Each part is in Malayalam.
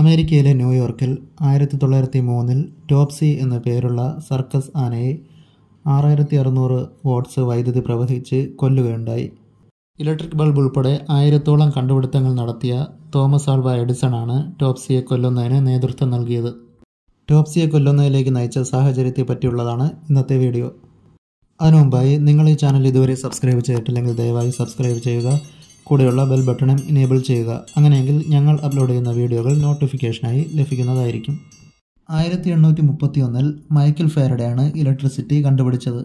അമേരിക്കയിലെ ന്യൂയോർക്കിൽ ആയിരത്തി തൊള്ളായിരത്തി മൂന്നിൽ ടോപ്സി എന്ന പേരുള്ള സർക്കസ് ആനയെ ആറായിരത്തി അറുന്നൂറ് വാട്ട്സ് വൈദ്യുതി പ്രവഹിച്ച് കൊല്ലുകയുണ്ടായി ഇലക്ട്രിക് ബൾബ് ഉൾപ്പെടെ ആയിരത്തോളം കണ്ടുപിടുത്തങ്ങൾ നടത്തിയ തോമസ് ആൽവ എഡിസണാണ് ടോപ്സിയെ കൊല്ലുന്നതിന് നേതൃത്വം നൽകിയത് ടോപ്സിയെ കൊല്ലുന്നതിലേക്ക് നയിച്ച സാഹചര്യത്തെ പറ്റിയുള്ളതാണ് ഇന്നത്തെ വീഡിയോ അതിനു മുമ്പായി നിങ്ങൾ ഈ ചാനൽ ഇതുവരെ സബ്സ്ക്രൈബ് ചെയ്തിട്ടില്ലെങ്കിൽ ദയവായി സബ്സ്ക്രൈബ് ചെയ്യുക കൂടെയുള്ള ബെൽ ബട്ടണും ഇനേബിൾ ചെയ്യുക അങ്ങനെയെങ്കിൽ ഞങ്ങൾ അപ്ലോഡ് ചെയ്യുന്ന വീഡിയോകൾ നോട്ടിഫിക്കേഷനായി ലഭിക്കുന്നതായിരിക്കും ആയിരത്തി എണ്ണൂറ്റി മുപ്പത്തി ഒന്നിൽ മൈക്കിൾ ഫാരഡെയാണ് ഇലക്ട്രിസിറ്റി കണ്ടുപിടിച്ചത്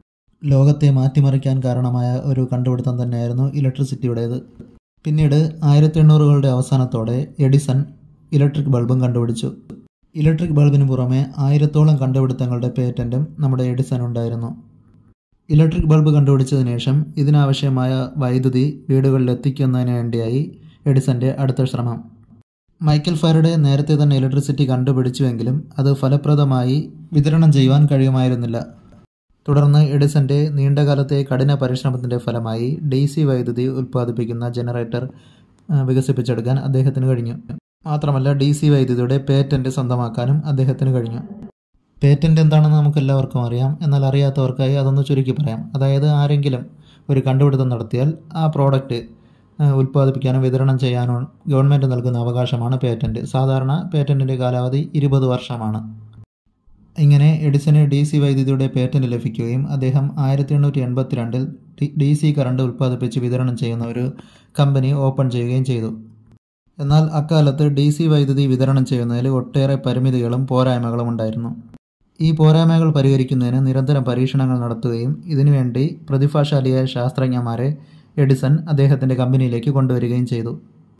ലോകത്തെ മാറ്റിമറിക്കാൻ കാരണമായ ഒരു കണ്ടുപിടുത്തം തന്നെയായിരുന്നു ഇലക്ട്രിസിറ്റിയുടേത് പിന്നീട് ആയിരത്തി എണ്ണൂറുകളുടെ അവസാനത്തോടെ എഡിസൺ ഇലക്ട്രിക് ബൾബും കണ്ടുപിടിച്ചു ഇലക്ട്രിക് ബൾബിന് പുറമെ ആയിരത്തോളം കണ്ടുപിടുത്തങ്ങളുടെ പേറ്റൻറ്റും നമ്മുടെ എഡിസൺ ഉണ്ടായിരുന്നു ഇലക്ട്രിക് ബൾബ് കണ്ടുപിടിച്ചതിന് ശേഷം ഇതിനാവശ്യമായ വൈദ്യുതി വീടുകളിൽ എത്തിക്കുന്നതിന് വേണ്ടിയായി എഡിസന്റെ അടുത്ത ശ്രമം മൈക്കൽ ഫാരഡെ നേരത്തെ തന്നെ ഇലക്ട്രിസിറ്റി കണ്ടുപിടിച്ചുവെങ്കിലും അത് ഫലപ്രദമായി വിതരണം ചെയ്യുവാൻ കഴിയുമായിരുന്നില്ല തുടർന്ന് എഡിസന്റെ നീണ്ടകാലത്തെ കഠിന പരിശ്രമത്തിന്റെ ഫലമായി ഡി സി വൈദ്യുതി ഉൽപ്പാദിപ്പിക്കുന്ന ജനറേറ്റർ വികസിപ്പിച്ചെടുക്കാൻ അദ്ദേഹത്തിന് കഴിഞ്ഞു മാത്രമല്ല ഡി സി വൈദ്യുതിയുടെ പേറ്റന്റ് സ്വന്തമാക്കാനും അദ്ദേഹത്തിന് കഴിഞ്ഞു പേറ്റന്റ് എന്താണെന്ന് നമുക്ക് എല്ലാവർക്കും അറിയാം എന്നാൽ അറിയാത്തവർക്കായി അതൊന്ന് ചുരുക്കി പറയാം അതായത് ആരെങ്കിലും ഒരു കണ്ടുപിടുത്തം നടത്തിയാൽ ആ പ്രോഡക്റ്റ് ഉൽപ്പാദിപ്പിക്കാനും വിതരണം ചെയ്യാനും ഗവൺമെൻറ് നൽകുന്ന അവകാശമാണ് പേറ്റന്റ് സാധാരണ പേറ്റന്റിൻ്റെ കാലാവധി ഇരുപത് വർഷമാണ് ഇങ്ങനെ എഡിസന് ഡി സി വൈദ്യുതിയുടെ പേറ്റന്റ് ലഭിക്കുകയും അദ്ദേഹം ആയിരത്തി എണ്ണൂറ്റി എൺപത്തിരണ്ടിൽ ഡി സി കറണ്ട് ഉൽപ്പാദിപ്പിച്ച് വിതരണം ചെയ്യുന്ന ഒരു കമ്പനി ഓപ്പൺ ചെയ്യുകയും ചെയ്തു എന്നാൽ അക്കാലത്ത് ഡി സി വൈദ്യുതി വിതരണം ചെയ്യുന്നതിൽ ഒട്ടേറെ പരിമിതികളും പോരായ്മകളും ഉണ്ടായിരുന്നു ഈ പോരായ്മകൾ പരിഹരിക്കുന്നതിന് നിരന്തരം പരീക്ഷണങ്ങൾ നടത്തുകയും ഇതിനുവേണ്ടി പ്രതിഭാശാലിയായ ശാസ്ത്രജ്ഞന്മാരെ എഡിസൺ അദ്ദേഹത്തിൻ്റെ കമ്പനിയിലേക്ക് കൊണ്ടുവരികയും ചെയ്തു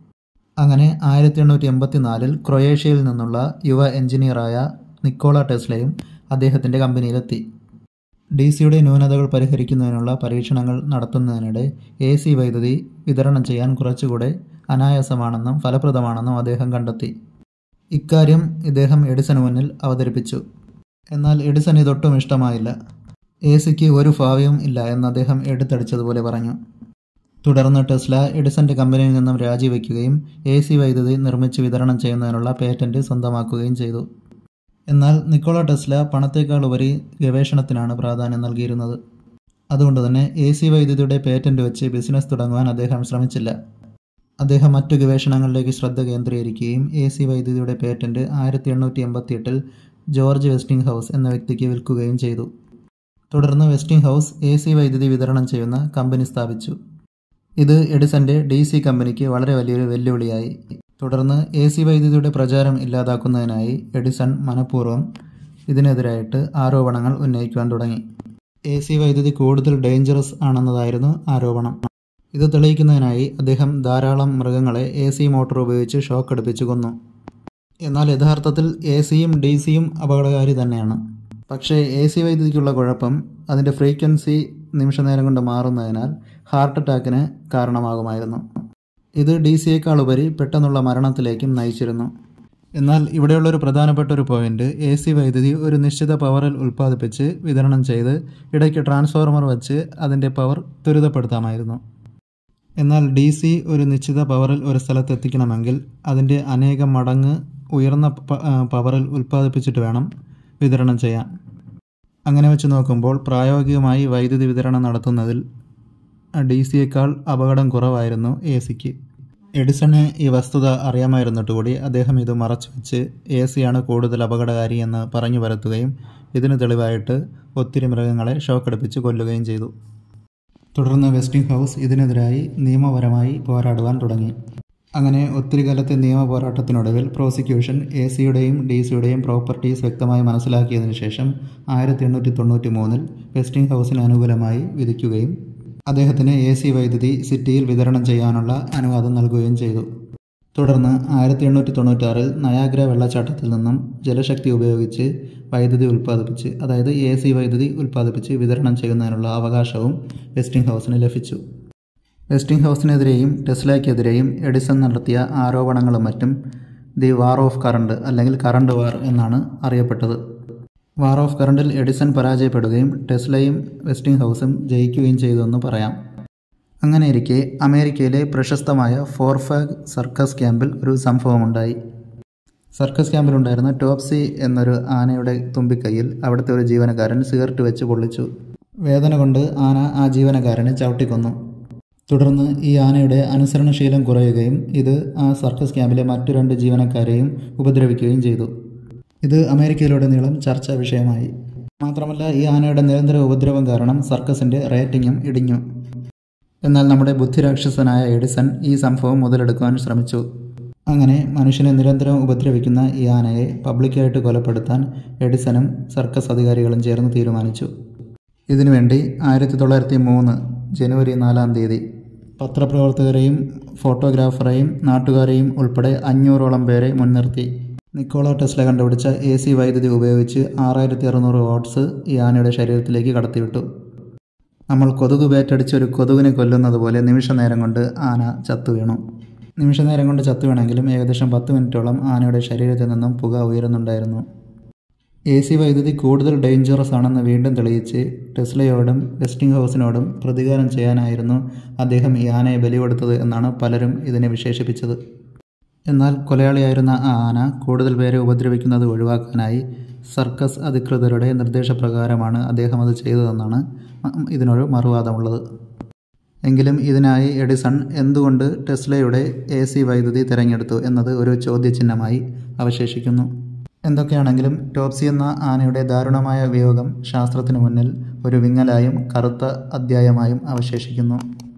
അങ്ങനെ ആയിരത്തി എണ്ണൂറ്റി എൺപത്തിനാലിൽ ക്രൊയേഷ്യയിൽ നിന്നുള്ള യുവ എഞ്ചിനീയറായ നിക്കോള ടെസ്ലയും അദ്ദേഹത്തിൻ്റെ കമ്പനിയിലെത്തി ഡി സിയുടെ ന്യൂനതകൾ പരിഹരിക്കുന്നതിനുള്ള പരീക്ഷണങ്ങൾ നടത്തുന്നതിനിടെ എ സി വൈദ്യുതി വിതരണം ചെയ്യാൻ കുറച്ചുകൂടെ അനായാസമാണെന്നും ഫലപ്രദമാണെന്നും അദ്ദേഹം കണ്ടെത്തി ഇക്കാര്യം ഇദ്ദേഹം എഡിസന് മുന്നിൽ അവതരിപ്പിച്ചു എന്നാൽ എഡിസൺ ഇതൊട്ടും ഇഷ്ടമായില്ല എ സിക്ക് ഒരു ഭാവിയും ഇല്ല എന്ന് അദ്ദേഹം എടുത്തടിച്ചതുപോലെ പറഞ്ഞു തുടർന്ന് ടെസ്ല എഡിസന്റെ കമ്പനിയിൽ നിന്നും രാജിവെക്കുകയും എ സി വൈദ്യുതി നിർമ്മിച്ച് വിതരണം ചെയ്യുന്നതിനുള്ള പേറ്റന്റ് സ്വന്തമാക്കുകയും ചെയ്തു എന്നാൽ നിക്കോള ടെസ്ല പണത്തേക്കാൾ ഉപരി ഗവേഷണത്തിനാണ് പ്രാധാന്യം നൽകിയിരുന്നത് അതുകൊണ്ട് തന്നെ എ സി വൈദ്യുതിയുടെ പേറ്റന്റ് വെച്ച് ബിസിനസ് തുടങ്ങുവാൻ അദ്ദേഹം ശ്രമിച്ചില്ല അദ്ദേഹം മറ്റു ഗവേഷണങ്ങളിലേക്ക് ശ്രദ്ധ കേന്ദ്രീകരിക്കുകയും എ സി വൈദ്യുതിയുടെ പേറ്റന്റ് ആയിരത്തി എണ്ണൂറ്റി എൺപത്തി എട്ടിൽ ജോർജ് വെസ്റ്റിംഗ് ഹൗസ് എന്ന വ്യക്തിക്ക് വിൽക്കുകയും ചെയ്തു തുടർന്ന് വെസ്റ്റിംഗ് ഹൗസ് എ സി വൈദ്യുതി വിതരണം ചെയ്യുന്ന കമ്പനി സ്ഥാപിച്ചു ഇത് എഡിസന്റെ ഡി സി കമ്പനിക്ക് വളരെ വലിയൊരു വെല്ലുവിളിയായി തുടർന്ന് എ സി വൈദ്യുതിയുടെ പ്രചാരം ഇല്ലാതാക്കുന്നതിനായി എഡിസൺ മനഃപൂർവ്വം ഇതിനെതിരായിട്ട് ആരോപണങ്ങൾ ഉന്നയിക്കുവാൻ തുടങ്ങി എ സി വൈദ്യുതി കൂടുതൽ ഡേഞ്ചറസ് ആണെന്നതായിരുന്നു ആരോപണം ഇത് തെളിയിക്കുന്നതിനായി അദ്ദേഹം ധാരാളം മൃഗങ്ങളെ എ സി മോട്ടോർ ഉപയോഗിച്ച് ഷോക്ക് അടുപ്പിച്ച് കൊന്നു എന്നാൽ യഥാർത്ഥത്തിൽ എ സിയും ഡി സിയും അപകടകാരി തന്നെയാണ് പക്ഷേ എ സി വൈദ്യുതിക്കുള്ള കുഴപ്പം അതിൻ്റെ ഫ്രീക്വൻസി നിമിഷനേരം കൊണ്ട് മാറുന്നതിനാൽ ഹാർട്ട് അറ്റാക്കിന് കാരണമാകുമായിരുന്നു ഇത് ഡി സിയേക്കാൾ ഉപരി പെട്ടെന്നുള്ള മരണത്തിലേക്കും നയിച്ചിരുന്നു എന്നാൽ ഇവിടെയുള്ളൊരു പ്രധാനപ്പെട്ട ഒരു പോയിന്റ് എ സി വൈദ്യുതി ഒരു നിശ്ചിത പവറിൽ ഉൽപ്പാദിപ്പിച്ച് വിതരണം ചെയ്ത് ഇടയ്ക്ക് ട്രാൻസ്ഫോർമർ വെച്ച് അതിൻ്റെ പവർ ത്വരിതപ്പെടുത്താമായിരുന്നു എന്നാൽ ഡി സി ഒരു നിശ്ചിത പവറിൽ ഒരു സ്ഥലത്ത് എത്തിക്കണമെങ്കിൽ അതിൻ്റെ അനേകം മടങ്ങ് ഉയർന്ന പവറിൽ ഉൽപ്പാദിപ്പിച്ചിട്ട് വേണം വിതരണം ചെയ്യാൻ അങ്ങനെ വെച്ച് നോക്കുമ്പോൾ പ്രായോഗികമായി വൈദ്യുതി വിതരണം നടത്തുന്നതിൽ ഡി സിയേക്കാൾ അപകടം കുറവായിരുന്നു എ സിക്ക് എഡിസണ് ഈ വസ്തുത അറിയാമായിരുന്നിട്ട് കൂടി അദ്ദേഹം ഇത് മറച്ചു വെച്ച് എ സിയാണ് കൂടുതൽ അപകടകാരി എന്ന് പറഞ്ഞു പരത്തുകയും ഇതിന് തെളിവായിട്ട് ഒത്തിരി മൃഗങ്ങളെ ഷോക്കടുപ്പിച്ച് കൊല്ലുകയും ചെയ്തു തുടർന്ന് വെസ്റ്റിംഗ് ഹൗസ് ഇതിനെതിരായി നിയമപരമായി പോരാടുവാൻ തുടങ്ങി അങ്ങനെ ഒത്തിരി കാലത്തെ നിയമ പോരാട്ടത്തിനൊടുവിൽ പ്രോസിക്യൂഷൻ എ സിയുടെയും ഡി സിയുടെയും പ്രോപ്പർട്ടീസ് വ്യക്തമായി മനസ്സിലാക്കിയതിനു ശേഷം ആയിരത്തി എണ്ണൂറ്റി തൊണ്ണൂറ്റി മൂന്നിൽ വെസ്റ്റിംഗ് ഹൗസിന് അനുകൂലമായി വിധിക്കുകയും അദ്ദേഹത്തിന് എ സി വൈദ്യുതി സിറ്റിയിൽ വിതരണം ചെയ്യാനുള്ള അനുവാദം നൽകുകയും ചെയ്തു തുടർന്ന് ആയിരത്തി എണ്ണൂറ്റി തൊണ്ണൂറ്റാറിൽ നയാഗ്ര വെള്ളച്ചാട്ടത്തിൽ നിന്നും ജലശക്തി ഉപയോഗിച്ച് വൈദ്യുതി ഉൽപ്പാദിപ്പിച്ച് അതായത് എ സി വൈദ്യുതി ഉൽപ്പാദിപ്പിച്ച് വിതരണം ചെയ്യുന്നതിനുള്ള അവകാശവും വെസ്റ്റിംഗ് ഹൗസിന് ലഭിച്ചു വെസ്റ്റിംഗ് ഹൗസിനെതിരെയും ടെസ്ലയ്ക്കെതിരെയും എഡിസൺ നടത്തിയ ആരോപണങ്ങളും മറ്റും ദി വാർ ഓഫ് കറണ്ട് അല്ലെങ്കിൽ കറണ്ട് വാർ എന്നാണ് അറിയപ്പെട്ടത് വാർ ഓഫ് കറണ്ടിൽ എഡിസൺ പരാജയപ്പെടുകയും ടെസ്ലയും വെസ്റ്റിംഗ് ഹൗസും ജയിക്കുകയും ചെയ്തുവെന്ന് പറയാം അങ്ങനെയിരിക്കെ അമേരിക്കയിലെ പ്രശസ്തമായ ഫോർഫാഗ് സർക്കസ് ക്യാമ്പിൽ ഒരു സംഭവമുണ്ടായി സർക്കസ് ക്യാമ്പിലുണ്ടായിരുന്ന ടോപ്സി എന്നൊരു ആനയുടെ തുമ്പിക്കൈയിൽ അവിടുത്തെ ഒരു ജീവനക്കാരൻ സിഗരറ്റ് വെച്ച് പൊള്ളിച്ചു വേദന കൊണ്ട് ആന ആ ജീവനക്കാരനെ ചവിട്ടിക്കൊന്നു തുടർന്ന് ഈ ആനയുടെ അനുസരണശീലം കുറയുകയും ഇത് ആ സർക്കസ് ക്യാമ്പിലെ മറ്റു രണ്ട് ജീവനക്കാരെയും ഉപദ്രവിക്കുകയും ചെയ്തു ഇത് അമേരിക്കയിലുടനീളം ചർച്ചാ വിഷയമായി മാത്രമല്ല ഈ ആനയുടെ നിരന്തര ഉപദ്രവം കാരണം സർക്കസിൻ്റെ റേറ്റിംഗും ഇടിഞ്ഞു എന്നാൽ നമ്മുടെ ബുദ്ധിരാക്ഷസനായ എഡിസൺ ഈ സംഭവം മുതലെടുക്കുവാൻ ശ്രമിച്ചു അങ്ങനെ മനുഷ്യനെ നിരന്തരം ഉപദ്രവിക്കുന്ന ഈ ആനയെ പബ്ലിക്കായിട്ട് കൊലപ്പെടുത്താൻ എഡിസണും സർക്കസ് അധികാരികളും ചേർന്ന് തീരുമാനിച്ചു ഇതിനുവേണ്ടി ആയിരത്തി തൊള്ളായിരത്തി മൂന്ന് ജനുവരി നാലാം തീയതി പത്രപ്രവർത്തകരെയും ഫോട്ടോഗ്രാഫറെയും നാട്ടുകാരെയും ഉൾപ്പെടെ അഞ്ഞൂറോളം പേരെ മുൻനിർത്തി നിക്കോള ടെസ്ല കണ്ടുപിടിച്ച എ സി വൈദ്യുതി ഉപയോഗിച്ച് ആറായിരത്തി അറുന്നൂറ് വാട്ട്സ് ഈ ആനയുടെ ശരീരത്തിലേക്ക് കടത്തിവിട്ടു നമ്മൾ കൊതുക് ബാറ്റടിച്ച് ഒരു കൊതുകിനെ കൊല്ലുന്നത് പോലെ നിമിഷ നേരം കൊണ്ട് ആന ചത്തു വീണു നിമിഷ നേരം കൊണ്ട് ചത്തു വീണെങ്കിലും ഏകദേശം പത്ത് മിനിറ്റോളം ആനയുടെ ശരീരത്തിൽ നിന്നും പുക ഉയരുന്നുണ്ടായിരുന്നു എ സി വൈദ്യുതി കൂടുതൽ ഡേഞ്ചറസ് ആണെന്ന് വീണ്ടും തെളിയിച്ച് ടെസ്ലയോടും വെസ്റ്റിംഗ് ഹൗസിനോടും പ്രതികാരം ചെയ്യാനായിരുന്നു അദ്ദേഹം ഈ ആനയെ ബലി കൊടുത്തത് എന്നാണ് പലരും ഇതിനെ വിശേഷിപ്പിച്ചത് എന്നാൽ കൊലയാളിയായിരുന്ന ആ ആന കൂടുതൽ പേരെ ഉപദ്രവിക്കുന്നത് ഒഴിവാക്കാനായി സർക്കസ് അധികൃതരുടെ നിർദ്ദേശപ്രകാരമാണ് അദ്ദേഹം അത് ചെയ്തതെന്നാണ് ഇതിനൊരു മറുവാദമുള്ളത് എങ്കിലും ഇതിനായി എഡിസൺ എന്തുകൊണ്ട് ടെസ്ലയുടെ എ സി വൈദ്യുതി തിരഞ്ഞെടുത്തു എന്നത് ഒരു ചോദ്യചിഹ്നമായി അവശേഷിക്കുന്നു എന്തൊക്കെയാണെങ്കിലും ടോപ്സി എന്ന ആനയുടെ ദാരുണമായ വിയോഗം ശാസ്ത്രത്തിനു മുന്നിൽ ഒരു വിങ്ങലായും കറുത്ത അധ്യായമായും അവശേഷിക്കുന്നു